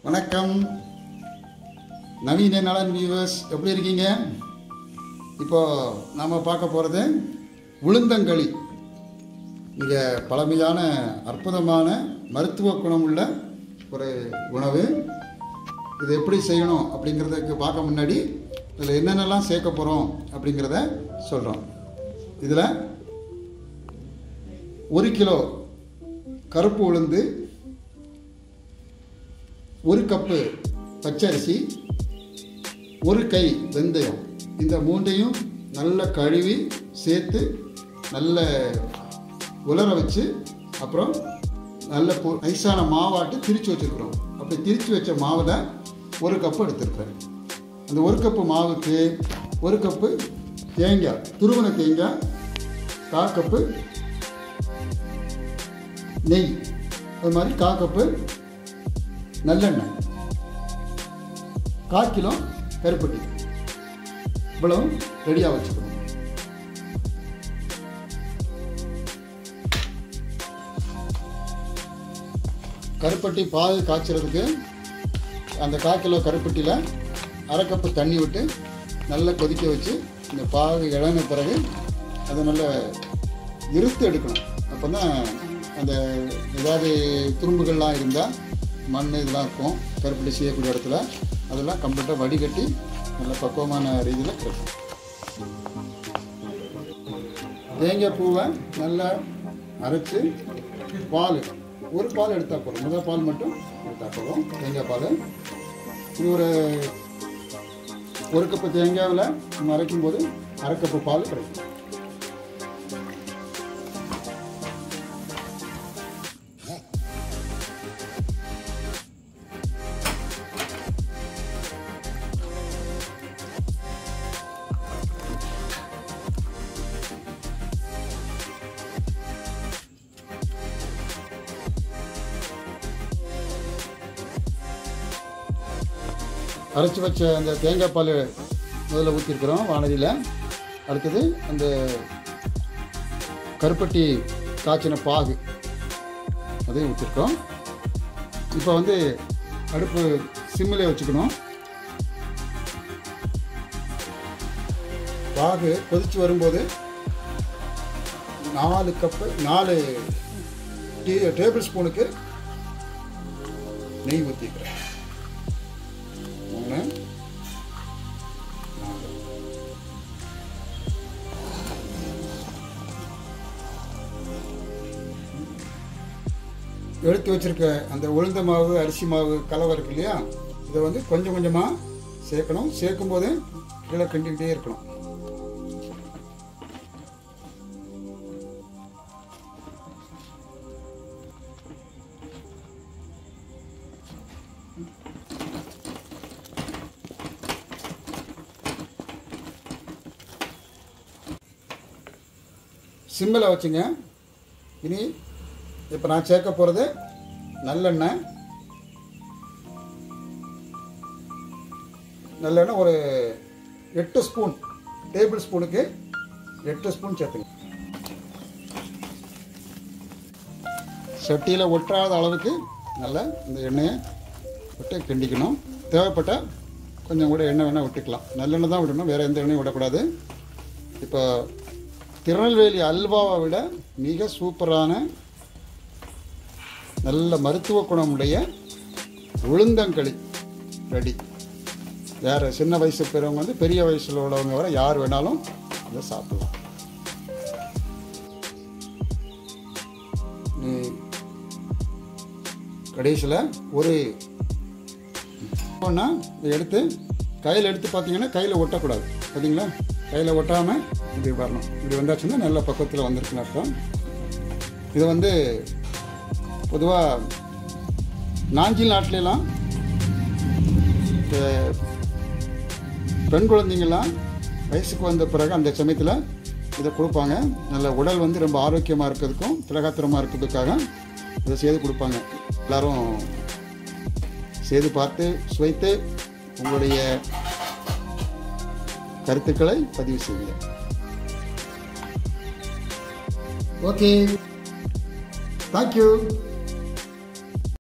வணக்கம் நவீன நலன் வியூவர்ஸ் எப்படி இருக்கீங்க இப்போ நாம் பார்க்க போகிறது உளுந்தங்களி மிக பழமையான அற்புதமான மருத்துவ குணம் உள்ள ஒரு உணவு இது எப்படி செய்யணும் அப்படிங்கிறதுக்கு பார்க்க முன்னாடி இதில் என்னென்னலாம் சேர்க்க போகிறோம் அப்படிங்கிறத சொல்கிறோம் இதில் ஒரு கிலோ கருப்பு உளுந்து ஒரு கப்பு பச்சரிசி ஒரு கை வெந்தயம் இந்த மூண்டையும் நல்லா கழுவி சேர்த்து நல்ல உலர வச்சு அப்புறம் நல்ல பொ நைஸான மாவாட்டு திரித்து வச்சுருக்குறோம் அப்படி திரித்து வச்ச மாவில் ஒரு கப்பு எடுத்துருக்குறேன் அந்த ஒரு கப்பு மாவுக்கு ஒரு கப்பு தேங்காய் துருவன தேங்காய் கா கப்பு நெய் அது மாதிரி கா கப்பு நல்லெண்ணெய் கால் கிலோ கருப்பட்டி இவ்வளவு ரெடியாக வச்சுக்கணும் கருப்பட்டி பாகு காய்ச்சறதுக்கு அந்த கால் கிலோ கருப்பட்டியில் அரை கப்பு தண்ணி விட்டு நல்லா கொதிக்க வச்சு இந்த பாகு இழந்த பிறகு அதை நல்லா இருத்து எடுக்கணும் அப்போ தான் அந்த ஏதாவது துரும்புகள்லாம் இருந்தால் மண் இதெல்லாம் இருக்கும் கருப்பட்டி செய்யக்கூடிய இடத்துல அதெல்லாம் கம்ப்ளீட்டாக வடிகட்டி நல்ல பக்குவமான ரீதியில் கிடைக்கும் தேங்காய் பூவை நல்லா அரைச்சி பால் ஒரு பால் எடுத்தால் போதும் முதல் பால் மட்டும் எடுத்தால் போதும் தேங்காய் பால் இது ஒரு ஒரு கப்பு தேங்காயில் நம்ம அரைக்கும் போது அரை கப்பு பால் கிடைக்கும் அரைச்சி வச்ச அந்த தேங்காய் பால் முதல்ல ஊற்றிருக்கிறோம் வானதியில் அடுத்தது அந்த கருப்பட்டி காய்ச்சின பாகு அதையும் ஊற்றிருக்கோம் இப்போ வந்து அடுப்பு சிம்மில் வச்சுக்கணும் பாகு கொதித்து வரும்போது நாலு கப்பு நாலு டீ டேபிள் ஸ்பூனுக்கு நெய் ஊற்றிக்கிறேன் மூணு நாலு எடுத்து வச்சிருக்க அந்த உளுந்த மாவு அரிசி மாவு கலவை இருக்கு இல்லையா இதை வந்து கொஞ்சம் கொஞ்சமாக சேர்க்கணும் சேர்க்கும் போது கீழே கிண்டிக்கிட்டே இருக்கணும் சிம்மில் வச்சுங்க இனி இப்போ நான் சேர்க்க போகிறது நல்லெண்ணெய் நல்லெண்ணெய் ஒரு எட்டு ஸ்பூன் டேபிள் ஸ்பூனுக்கு எட்டு ஸ்பூன் சேர்த்துங்க சட்டியில் ஒட்டாத அளவுக்கு நல்லா இந்த எண்ணெயை விட்டு கிண்டிக்கணும் தேவைப்பட்டால் கொஞ்சம் கூட எண்ணெய் வேணால் விட்டுக்கலாம் நல்லெண்ணெய் தான் விடணும் வேறு எந்த எண்ணெயும் விடக்கூடாது இப்போ திருநெல்வேலி அல்வாவை விட மிக சூப்பரான நல்ல மருத்துவ குணமுடைய உளுந்தங்களி ரெடி வேறு சின்ன வயசு பெரியவங்க வந்து பெரிய வயசில் உள்ளவங்க வர யார் வேணாலும் அதை சாப்பிடலாம் நீ கடைசியில் ஒரு ஒன்றா இதை எடுத்து கையில் எடுத்து பார்த்தீங்கன்னா கையில் ஒட்டக்கூடாது பார்த்தீங்களா கையில் ஒட்டாமல் இப்படி வரணும் இப்படி வந்தாச்சுன்னா நல்ல பக்கத்தில் வந்திருக்குன்னு அர்த்தம் இது வந்து பொதுவாக நாஞ்சில் நாட்டிலலாம் பெண் குழந்தைங்கள்லாம் வயசுக்கு வந்த பிறகு அந்த சமயத்தில் இதை கொடுப்பாங்க நல்ல உடல் வந்து ரொம்ப ஆரோக்கியமாக இருக்கிறதுக்கும் திலகாத்திரமாக இருக்கிறதுக்காக இதை செய்து கொடுப்பாங்க எல்லாரும் செய்து பார்த்து சுவைத்து உங்களுடைய கருத்துக்களை பதிவு செய்யுங்க ஓகே தேங்க்யூ